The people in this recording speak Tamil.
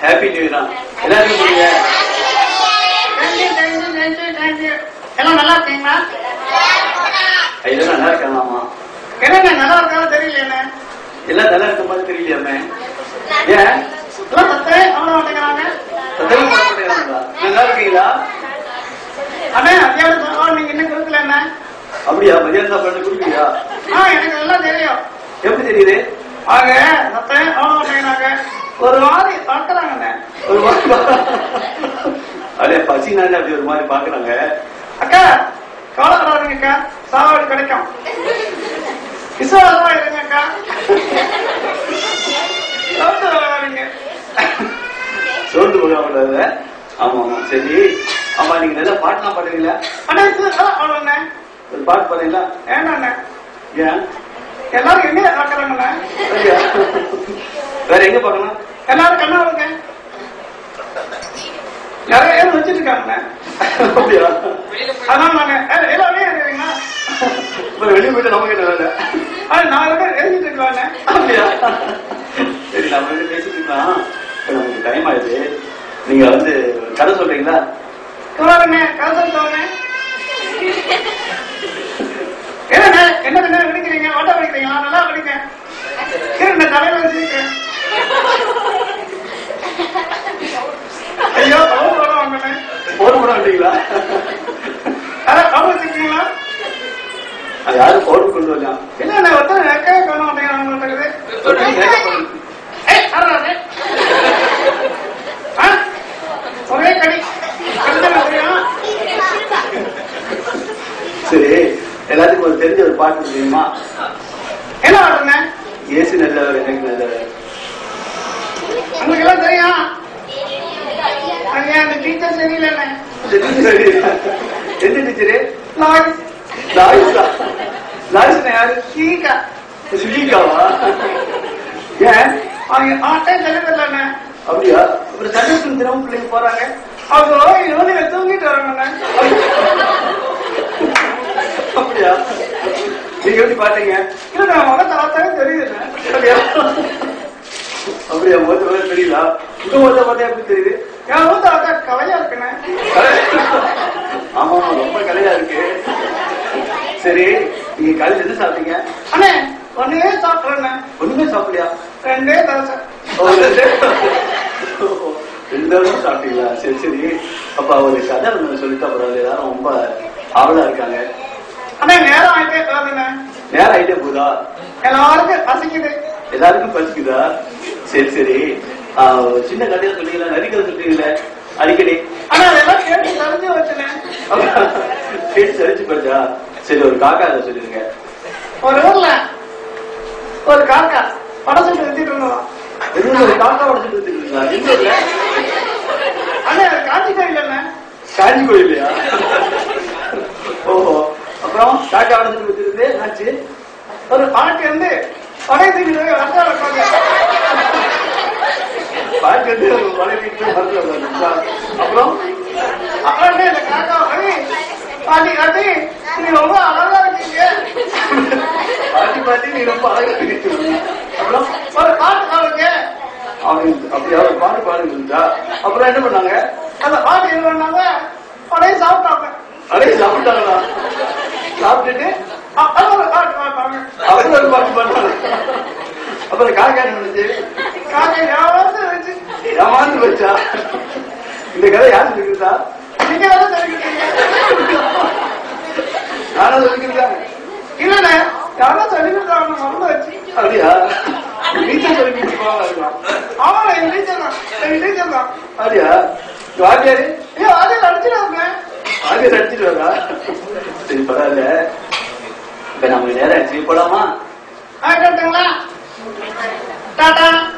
ஹாப்பி நியூ இயர் எல்லாருக்கும் புரியுங்க தேங்க்யூ தேங்க்யூ தேங்க்யூ தேங்க்யூ எல்லாம் நல்லா இருக்கீங்களா இதெல்லாம் நல்லா இருக்காங்களாமா என்னண்ணே நல்லா இருக்காது தெரியலையே எல்லாம் நல்லா இருக்க மாதிரி தெரியலையாமே ஏன் எல்லாம் சத்தே அவ்வளோ மாட்டேங்கிறாங்க சத்தமா மாட்டேங்கிறாங்களா நல்லா இருக்கீங்களா அண்ணே அத்தியாவசிய சாப்பாடு நீங்க இன்னும் கொடுக்கல என்ன அப்படியா மதியானம் சாப்பாடு குடிக்கலையா ஆ எனக்கு எல்லாம் தெரியும் எப்படி தெரியுது ஆக சத்தே அவ்வளோ மாட்டேங்கிறாங்க ஒரு மாதிரி பார்க்கறாங்கண்ணே ஒரு மாதிரி அப்படியே பசினாலே அப்படி ஒரு மாதிரி பாக்குறாங்க அக்கா கவலைப்படாதீங்க அக்கா சாப்பாடு கிடைக்கும் விசுவாசமா இருங்க அக்கா சோத்து வராதீங்க சோர்ந்து போகாம ஆமா ஆமா சரி ஆமா நீங்க நல்லா பாட்டுலாம் பாடுறீங்களா அண்ணே இது அவ்வளோண்ணே ஒரு பாட்டு பாடுறீங்களா ஏண்ணே ஏன் எல்லாரும் என்னைய பார்க்கறாங்கண்ணே சரியா வேற எங்க பாக்கணும் எல்லாரும் கண்ணா இருங்க நிறைய பேர் வச்சிட்டு இருக்காங்கண்ணே அப்படியா அதான் நாங்க ஏ, எல்லாமே இருக்கீங்களா இப்ப வெளியே போயிட்டு நமக்கு என்ன வேலை அது நாலு பேர் எழுதிட்டு இருக்கலாண்ணே அப்படியா சரி நம்ம வந்து பேசிட்டு இருக்கலாம் இப்ப நமக்கு டைம் ஆயிடுச்சு நீங்க வந்து ஒரு கதை சொல்றீங்களா சொல்லாருங்க கதை சொல்லுவாங்க என்னண்ணே என்ன என்ன விடுக்கிறீங்க வட்டம் விடுக்கிறீங்களா நல்லா விடுங்க இருங்க தலையில வச்சிருக்கேன் ஐயோ கவுன் வர வாங்கண்ணே போட போட வந்தீங்களா அதான் கவுன் வச்சிருக்கீங்களா அது யாரும் போட்டு கொண்டு வரலாம் இல்லண்ணே ஒருத்தர் நெக்கவே காண மாட்டேங்கிறாங்க மாட்டேங்குது ஏய், அறாதே. ஆ? ஒரே கடி கடிதம் தெரியும் சரி எல்லாத்துக்கும் ஒரு தெரிஞ்ச ஒரு பாட்டு தெரியுமா என்ன ஆடுங்க ஏசு நல்லவர் எனக்கு நல்லவர் உங்களுக்கு எல்லாம் தெரியும் ஐயா அந்த டீச்சர் சரியில்லைண்ணே சரி. எந்த டீச்சரு லாய்ஸ் லாயிஸா லாயிஸ்னா யாரு சீக்கா சுஜிகாவா ஏன் அவங்க ஆட்டே தெரியவில்லைண்ணே அப்படியா அப்புறம் சண்டே தினமும் பிள்ளைங்க போறாங்க அவங்க இவனுங்க தூங்கிட்டு வராங்கண்ணே அப்படியா நீங்க எப்படி பாத்தீங்க இல்ல நான் முகத்தை பார்த்தாவே தெரியுதுண்ணே அப்படியா அப்படியா மொத்த பேர் தெரியல உங்க மொத்த பார்த்தா எப்படி தெரியுது என் முகத்தை பார்த்தா கலையா இருக்குண்ணே ஆமா ஆமா ரொம்ப கலையா இருக்கு சரி நீங்க காலையில என்ன சாப்பிட்டீங்க அண்ணே ஒன்னே சாப்பிட்றேண்ணே ஒண்ணுமே சாப்பிடலையா ரெண்டே தோசை ஓ, ரெண்டு ரெண்டு தடவை சாப்பிட்டீங்களா சரி சரி அப்ப ஒரு கதை ஒண்ணு சொல்லிட்டு அப்புறம் எல்லாரும் ரொம்ப ஆவலா இருக்காங்க அண்ணே நேரம் ஆயிட்டே போகுதுண்ணே நேரம் ஆயிட்டே போதா எல்லாருக்கும் பசிக்குது எல்லாருக்கும் பசிக்குதா சரி சரி ஆ, ஒரு சின்ன கதையா சொன்னீங்களா நரிக்கதை சொல்றீங்களே அடிக்கடி ஆனா அதெல்லாம் கேட்டு தெரிஞ்சு வச்சுனே கேட்டு சரிச்சு போச்சா சரி ஒரு காக்கா அதை சொல்லிருங்க ஒரு ஊர்ல ஒரு காக்கா படம் சுட்டு வித்துட்டு இருந்தோம் எதுவும் ஒரு காக்கா உடச்சிட்டு வச்சுருக்கீங்களா எங்க ஊர்ல அண்ணே அது காட்சி கோயில் காஞ்சி கோயிலையா ஓஹோ அப்புறம் காக்கா உடச்சிட்டு வச்சிருந்து என்னாச்சு ஒரு பாட்டி வந்து படை தூக்கி போய் வந்தால உட்காந்து பாட்டு வந்து ஒரு மலை வீட்டு மரத்துல உட்கார்ந்துருச்சா? அப்புறம் அப்புறம் இந்த காக்கா போய் பாட்டி காட்டி நீ ரொம்ப அழகா இருக்கீங்க பாட்டி பாட்டி நீ ரொம்ப அழகா இருக்கு அப்புறம் ஒரு பாட்டு பாடுங்க அவன் அப்படி அவர் பாட்டு பாடுங்க இருந்தா அப்புறம் என்ன பண்ணாங்க அந்த பாட்டு இது பண்ணாங்க படையை சாப்பிட்டாங்க அடே சாப்பிட்டாங்களா சாப்பிட்டுட்டு அப்புறம் ஒரு பாட்டு பாட்டாங்க அப்புறம் ஒரு பாட்டு பாடுறாங்க அப்புறம் காக்கா என்ன பண்ணுச்சு காக்கா யாராவது வச்சு ஏமாந்து வச்சா இந்த கதை யார் சொல்லிருந்தா நீங்க வேலை தெரிவிக்கிறீங்க நானும் சொல்லிருக்கேன் இல்லண்ணே யாரோ சொல்லிவிட்டாங்க மறந்து வச்சு அப்படியா நீச்சல் சொல்லி கொடுப்பாங்க இருக்கலாம் ஆமா எங்க டீச்சர் தான் எங்க டீச்சர் தான் அப்படியா வாத்தியாரு ஐயோ அதே நடிச்சிடாங்க வாத்தியார் அடிச்சிட்டு வரா சரி பரவாயில்ல இப்ப நமக்கு நேரம் ஆச்சு போலாமா ஆ கேட்டுங்களா டாடா